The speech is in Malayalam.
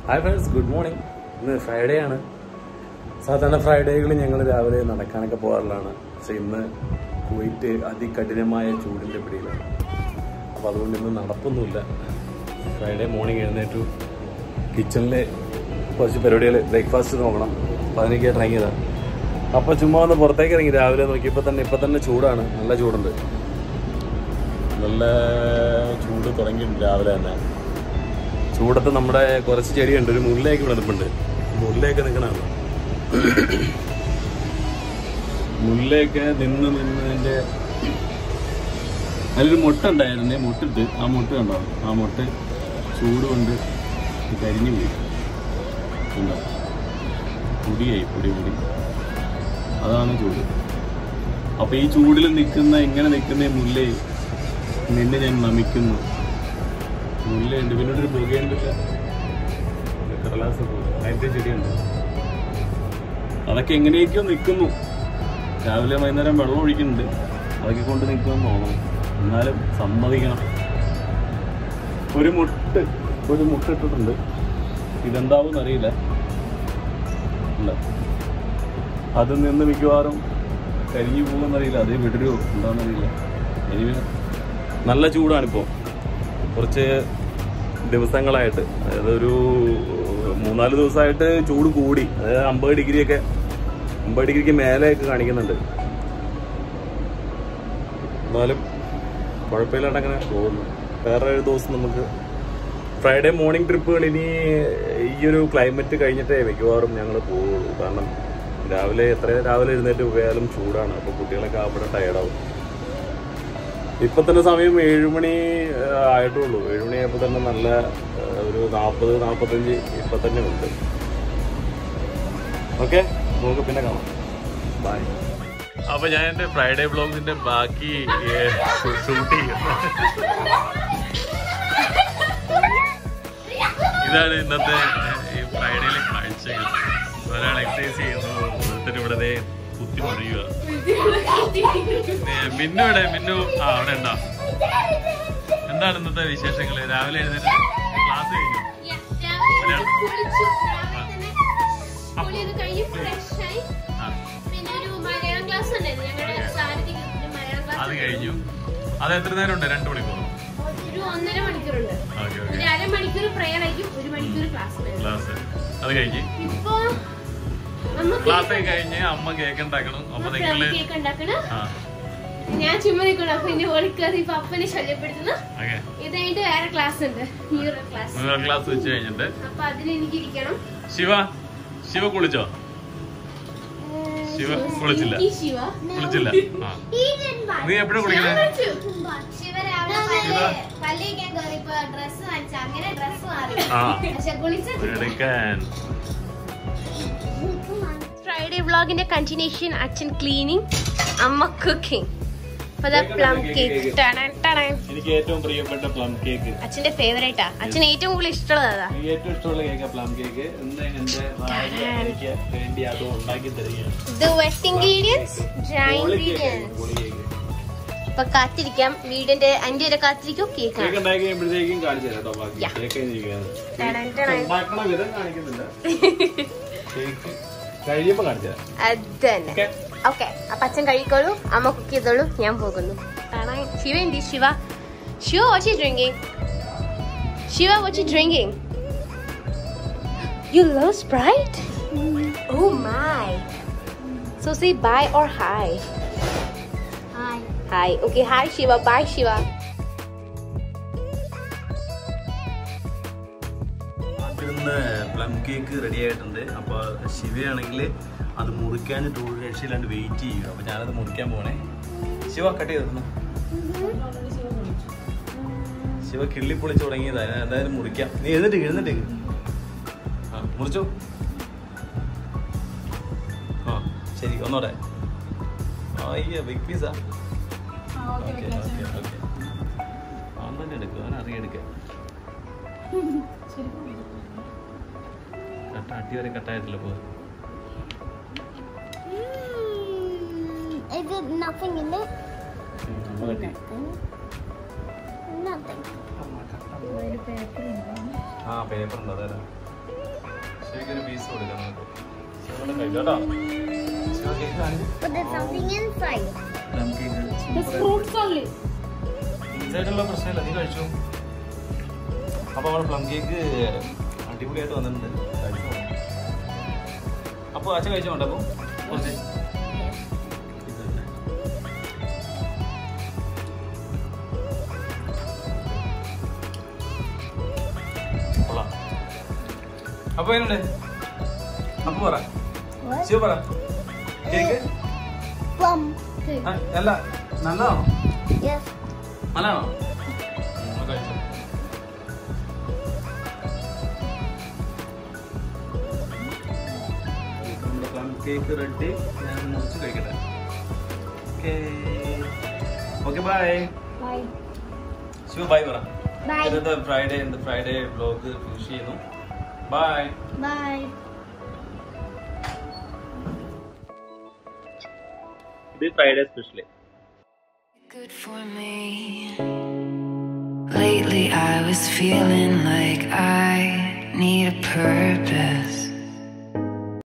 ഹായ് ഫ്രണ്ട്സ് ഗുഡ് മോർണിംഗ് ഇന്ന് ഫ്രൈഡേ ആണ് സാധാരണ ഫ്രൈഡേകളിൽ ഞങ്ങൾ രാവിലെ നടക്കാനൊക്കെ പോകാറുള്ളതാണ് പക്ഷെ ഇന്ന് കുവൈറ്റ് അതികഠിനമായ ചൂടിൻ്റെ പിടിയിലാണ് അപ്പോൾ അതുകൊണ്ട് ഇന്ന് നടപ്പൊന്നുമില്ല ഫ്രൈഡേ മോർണിംഗ് എഴുന്നേറ്റു കിച്ചണിലെ കുറച്ച് പരിപാടികൾ ബ്രേക്ക്ഫാസ്റ്റ് നോക്കണം അപ്പോൾ അതിനൊക്കെ ഇറങ്ങിയതാണ് അപ്പോൾ ചുമ്മാ ഒന്ന് പുറത്തേക്ക് ഇറങ്ങി രാവിലെ നോക്കിയപ്പോൾ തന്നെ ഇപ്പം തന്നെ ചൂടാണ് നല്ല ചൂടുണ്ട് നല്ല ചൂട് തുടങ്ങിയിട്ടുണ്ട് രാവിലെ തന്നെ ചൂടത്ത് നമ്മുടെ കുറച്ച് ചെടിയുണ്ട് ഒരു മുല്ലയൊക്കെ ഇവിടെ നിൽപ്പുണ്ട് മുല്ലയൊക്കെ നിൽക്കണതാണ് മുല്ലയൊക്കെ നിന്ന് നിന്ന് അതിൻ്റെ അതിലൊരു മുട്ട ഉണ്ടായിരുന്നേ മുട്ടിട്ട് ആ മുട്ട കണ്ടോ ആ മുട്ട ചൂട് കൊണ്ട് കരിഞ്ഞു പോയി കണ്ടോ പൊടിയായി പൊടി പൊടി അതാണ് ചൂട് അപ്പൊ ഈ ചൂടിൽ നിൽക്കുന്ന എങ്ങനെ നിൽക്കുന്ന ഈ മുല്ലേ നിന്നെ ഞാൻ നമിക്കുന്നു മുല്ലയുണ്ട് പിന്നെ ഒരു പുകയുണ്ടല്ല കടലാസ് പൂ അതിന്റെ ചെടിയുണ്ട് അതൊക്കെ എങ്ങനെയൊക്കെയോ നിൽക്കുന്നു രാവിലെ വൈകുന്നേരം വെള്ളം ഒഴിക്കുന്നുണ്ട് അതൊക്കെ കൊണ്ട് നിൽക്കുമെന്ന് തോന്നുന്നു എന്നാലും സമ്മതിക്കണം ഒരു മുട്ട് ഒരു മുട്ട ഇട്ടിട്ടുണ്ട് ഇതെന്താവും അറിയില്ല ഇല്ല അത് നിന്ന് മിക്കവാറും കരിഞ്ഞു പോകുമെന്നറിയില്ല അത് വിടരുമോ എന്താണെന്നറിയില്ല എനിവേ നല്ല ചൂടാണിപ്പോൾ കുറച്ച് ദിവസങ്ങളായിട്ട് അതായത് ഒരു മൂന്നാല് ദിവസമായിട്ട് ചൂട് കൂടി അതായത് അമ്പത് ഡിഗ്രിയൊക്കെ അമ്പത് ഡിഗ്രിക്ക് മേലെയൊക്കെ കാണിക്കുന്നുണ്ട് എന്നാലും കുഴപ്പമില്ലാണ്ട് അങ്ങനെ പോകുന്നു വേറെ ഒരു ദിവസം നമുക്ക് ഫ്രൈഡേ മോർണിംഗ് ട്രിപ്പുകൾ ഇനി ഈ ഒരു ക്ലൈമറ്റ് കഴിഞ്ഞിട്ടേ മിക്കവാറും ഞങ്ങൾ പോവുള്ളൂ കാരണം രാവിലെ എത്ര രാവിലെ എഴുന്നേറ്റ് പോയാലും ചൂടാണ് അപ്പോൾ കുട്ടികളൊക്കെ അവിടെ ടയർഡാവും ഇപ്പൊ തന്നെ സമയം ഏഴുമണി ആയിട്ടുള്ളൂ ഏഴുമണി ആയപ്പോൾ തന്നെ നല്ല ആ, ഒരു നാൽപ്പത് നാൽപ്പത്തഞ്ച് ഇപ്പൊ തന്നെ ഉണ്ട് ഓക്കെ നമുക്ക് പിന്നെ കാണാം ബൈ അപ്പൊ ഞാൻ എന്റെ ഫ്രൈഡേ ബ്ലോഗ്സിന്റെ ബാക്കി ഷൂട്ട് ചെയ്യും ഇതാണ് ഇന്നത്തെ ഈ ഫ്രൈഡേയിലെ കാഴ്ചകൾ ഒരാൾ എക്സസൈസ് ചെയ്യുന്നു ഓരോരുത്തർ ഇവിടെ ദേ കുത്തി മറിയുക ഏ, മിന്നു ഇവിടെ മിന്നു ആ അവിടെ ഉണ്ടോ എന്താണ് ഇന്നത്തെ വിശേഷങ്ങള് രാവിലെ എഴുന്നേറ്റ് ക്ലാസ് കഴിഞ്ഞു മലയാളം? ആ, അത് കഴിഞ്ഞു അത് എത്ര നേരം ഉണ്ട് രണ്ടു മണിക്കൂർ ഒരു ഒന്നര മണിക്കൂറുണ്ട് ഓക്കെ ഒരു ഓക്കെ അരമണിക്കൂർ പ്രയർ ആയിരിക്കും ഒരു മണിക്കൂർ ക്ലാസ് ക്ലാസ് അത് കഴിഞ്ഞ് ഇപ്പൊ നമുക്ക് ക്ലാസ് ഒക്കെ കഴിഞ്ഞ് അമ്മ കേക്ക് ഉണ്ടാക്കണം അപ്പൊ നിങ്ങള് കേക്ക് ഉണ്ടാക്കണം ആ ഞാൻ ചുമ്മാ നിൽക്കണം അപ്പൊ എന്റെ ഓടി കയറി ഇപ്പൊ അപ്പനെ ശല്യപ്പെടുത്തുന്നു ഓക്കെ ഇത് കഴിഞ്ഞിട്ട് വേറെ ക്ലാസ് ഉണ്ട് ന്യൂറോ ക്ലാസ് നിങ്ങൾ ക്ലാസ് വെച്ച് കഴിഞ്ഞിട്ട് അപ്പൊ അതിന് എനിക്ക് ഇരിക്കണം ശിവ ശിവ കുളിച്ചോ ശിവ കുളിച്ചില്ല ഈ ശിവ കുളിച്ചില്ല ആ നീ എപ്പോഴും കുളിക്കണേ ഞാൻ കുളിച്ചു. ശിവ പള്ളിക്കാൻ കയറിയപ്പോ ഡ്രസ് വാങ്ങിച്ചു അങ്ങനെ ഡ്രസ് മാറി ആ പക്ഷെ കുളിച്ചിട്ടില്ല എടുക്കാൻ ഫ്രൈഡേ വ്ളോഗിന്റെ കണ്ടിന്യൂഷൻ അച്ഛൻ ക്ലീനിങ് അമ്മ കുക്കിംഗ് പ്ലം കേക്ക് എനിക്ക് ഏറ്റവും പ്രിയപ്പെട്ട പ്ലം കേക്ക് അച്ഛന്റെ ഫേവറേറ്റാ അച്ഛൻ ഏറ്റവും കൂടുതൽ ഇഷ്ടമുള്ളത് അതാ എനിക്ക് ഏറ്റവും ഇഷ്ടമുള്ള കേക്ക് പ്ലം കേക്ക് എന്താ എന്റെ ഭാര്യ എനിക്ക് വേണ്ടി അത് ഉണ്ടാക്കി തരികയാണ് ഇത് വെറ്റ് ഇൻഗ്രീഡിയൻസ് ഡ്രൈ പൊളി കേക്ക് ഇൻഗ്രീഡിയൻസ് പൊളി കേക്ക് ഇപ്പൊ കാത്തിരിക്കാം വീടിന്റെ അഞ്ചു വരെ കാത്തിരിക്കും കേക്ക് കേക്കാണ് ഉണ്ടാക്കി കഴിയുമ്പോഴത്തേക്കും കാണിച്ചു തരാം കേട്ടോ ബാക്കി Yeah. കേക്ക് ഇരിക്കുകയാണ്. ടടൻ ടടൻ. ഉണ്ടാക്കണ വിധം കാണിക്കുന്നില്ല കേക്ക് കഴിയുമ്പോ കാണിച്ചു തരാം അത് തന്നെ ഓക്കെ ഓക്കെ അപ്പൊ അച്ഛൻ കഴിക്കോളൂ അമ്മ കുക്ക് ചെയ്തോളൂ ഞാൻ പോകുന്നു കാണാൻ ശിവ എന്തി Shiva Shiva watch drinking Shiva watch drinking you love Sprite oh my so say bye or hi hi hi okay hi Shiva bye Shiva ഇന്ന് പ്ലം കേക്ക് റെഡി ആയിട്ടുണ്ട് അപ്പൊ ശിവയാണെങ്കിൽ അത് മുറിക്കാഞ്ഞിട്ട് ഒരു രക്ഷയില്ലാണ്ട് വെയിറ്റ് ചെയ്യും അപ്പൊ ഞാനത് മുറിക്കാൻ പോണേ ശിവ കട്ട് ചെയ്തിരുന്നു ശിവ കിള്ളി പൊളിച്ച് തുടങ്ങിയതാ ഞാൻ എന്തായാലും മുറിക്കാം നീ എഴുന്നിട്ട് എഴുന്നിട്ട് ആ മുറിച്ചോ ആ ശരി ഒന്നോടെ ആ ഈ ബിഗ് പീസാ ഓക്കെ ഓക്കെ ഓക്കെ അവൻ തന്നെ എടുക്കും അവൻ അറിയാം എടുക്കാൻ കട്ട അടി വരെ കട്ടായിട്ടില്ല പോ ഇത് nothing in it അമ്മ കട്ടി nothing ആ പേപ്പർ ഉണ്ട് അതെ ശരിക്കൊരു പീസ് കൊടുക്കണം ശിവയുടെ കഴിച്ചോട്ടോ ശിവ കേക്ക് കാണിച്ച് But there's something inside. Plum cake This fruits only. ഇൻസൈഡുള്ള പ്രശ്നമില്ല നീ കഴിച്ചു അപ്പൊ അവൾ പ്ലം കേക്ക് അടിപൊളിയായിട്ട് വന്നിട്ടുണ്ട് കഴിച്ചു അപ്പൊ അച്ഛൻ കഴിച്ചോണ്ട് അപ്പൊ കുറച്ച് ഇത്. കൊള്ളാം അപ്പൊ എങ്ങനെയുണ്ട് അപ്പൊ പറ ശിവ പറ കേക്ക് Plum. ആ, അല്ല നല്ലതാണോ Yes. നല്ലതാണോ ഉം, കഴിച്ചോ നമ്മുടെ പ്ലം കേക്ക് റെഡി ഞാൻ മുറിച്ച് കഴിക്കട്ടെ okay okay bye Bye. Shiva bye പറ Bye. ഇന്നത്തെ ഫ്രൈഡേ ഇന്ന് ഫ്രൈഡേ ബ്ലോഗ് ഫിനിഷ് ചെയ്യുന്നു ബൈ Bye. ഇത് Friday specially Good for me. Lately, I was feeling like I need a purpose.